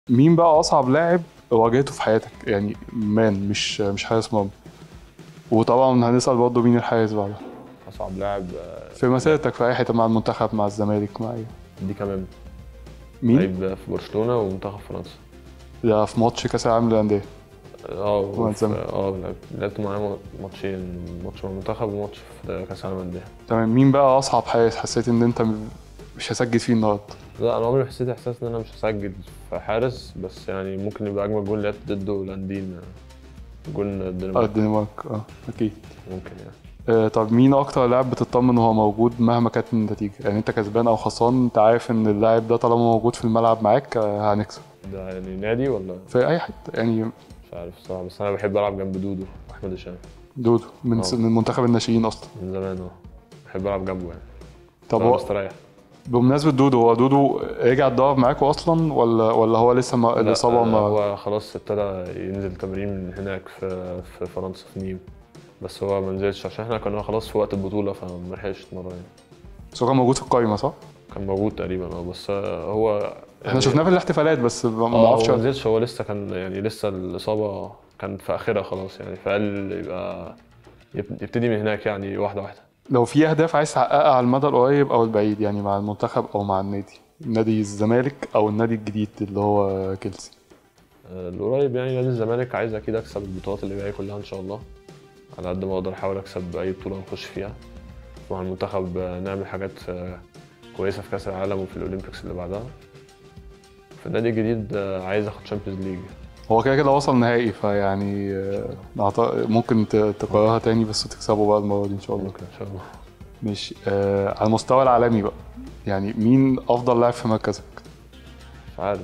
مين بقى اصعب لاعب واجهته في حياتك يعني مان مش مش حارس مرمى وطبعا هنسال برضه مين الحارس بعدها اصعب لاعب آه، في مسيرتك في اي حته مع المنتخب مع الزمالك مع ايه دي كمان مين لعيب في برشلونه ومنتخب فرنسا ده في ماتش كاس العالم للانديه اه مع وفي- الزمالك. اه لعبت- لعبت معاه ماتشين ماتش مع المنتخب وماتش في كاس العالم للانديه تمام مين بقى اصعب حارس حسيت ان انت م- مش هسجل فيه النهارده لا انا عمري ما حسيت احساس ان انا مش هسجل في حارس بس يعني ممكن يبقى اجمل جول لعبت ضده لاندين جول اه الدنمارك الدنمارك اه اكيد ممكن يعني آه طب مين اكتر لاعب بتطمن وهو موجود مهما كانت النتيجه يعني انت كسبان او خسران انت عارف ان اللاعب ده طالما موجود في الملعب معاك آه هنكسب ده يعني نادي ولا في اي حته يعني مش عارف الصراحه بس انا بحب العب جنب دودو احمد هشام دودو من آه. من منتخب الناشئين اصلا من زمان اه بحب العب جنبه يعني طب أنا هو مستريح بمناسبة دودو هو دودو رجع اتدرب معاكوا اصلا ولا ولا هو لسه ما لا، الاصابة آه، ما هو خلاص ابتدى ينزل تمرين من هناك في في فرنسا في نيم بس هو ما نزلش عشان احنا كنا خلاص في وقت البطولة فما لحقش يتمرن يعني. بس هو كان موجود في القايمة صح؟ كان موجود تقريبا اه بس آه، هو احنا شفناه في الاحتفالات بس ما ما اه اعرفش هو ما نزلش هو لسه كان يعني لسه الإصابة كان في آخرها خلاص يعني فقال يبقى يب- يبتدي من هناك يعني واحدة واحدة لو في اهداف عايز تحققها على المدى القريب او البعيد يعني مع المنتخب او مع النادي نادي الزمالك او النادي الجديد اللي هو كيلسي آه، القريب يعني نادي الزمالك عايز اكيد اكسب البطولات اللي جايه كلها ان شاء الله على قد ما اقدر احاول اكسب اي بطوله نخش فيها ومع المنتخب آه، نعمل حاجات آه، كويسه في كاس العالم وفي الاولمبيكس اللي بعدها في النادي الجديد آه، عايز اخد شامبيونز ليج هو كده كده وصل نهائي فيعني آه، أعت- ممكن ت- تكررها تاني بس تكسبه بقى المرة دي ان شاء الله ممكن ان شاء الله ماشي آه على المستوى العالمي بقى يعني مين افضل لاعب في مركزك؟ مش عارف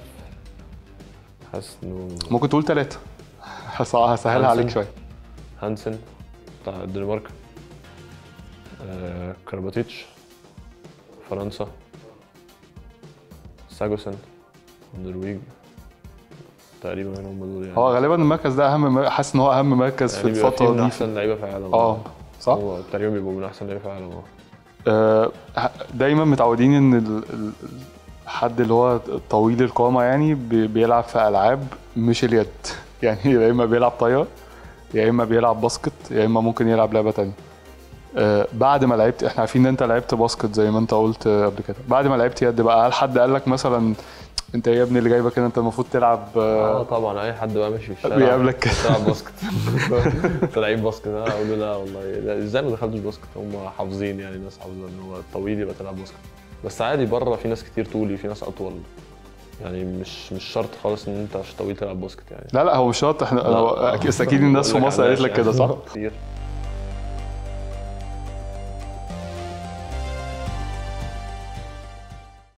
حاسس انه ممكن تقول ثلاثة هسهلها عليك هانسن. شوية هانسن بتاع الدنمارك آه، كرباتيتش فرنسا ساجوسن النرويج تقريبا هم دول يعني هو غالبا المركز ده اهم مر- حاسس ان هو اهم مركز في يعني بيبقى فيه الفترة من دي احسن لعيبه في العالم اه صح؟ هو تقريبا بيبقوا من احسن لعيبه في العالم اه آه، دايما متعودين ان ال- ال- الحد اللي هو طويل القامة يعني بي- بيلعب في العاب مش اليد يعني يا اما بيلعب طايرة يا اما بيلعب باسكت يا اما ممكن يلعب لعبة تانية آه، بعد ما لعبت احنا عارفين ان انت لعبت باسكت زي ما انت قلت آه، قبل كده بعد ما لعبت يد بقى هل حد قال لك مثلا انت يا ابني اللي جايبك هنا انت المفروض تلعب اه آه، طبعا اي حد بقى ماشي في الشارع بيقابلك كده. تلعب باسكت انت لعيب باسكت انا اقول له لا والله لا، ازاي ما دخلتش باسكت هم حافظين يعني الناس حافظه ان هو الطويل يبقى تلعب باسكت بس عادي بره في ناس كتير طولي في ناس اطول يعني مش مش شرط خالص ان انت عشان طويل تلعب باسكت يعني لا لا هو مش شرط احنا هو أكيد- بس اكيد الناس في بقول لك مصر قالت عندهاش لك كده صح؟ يعني. كتير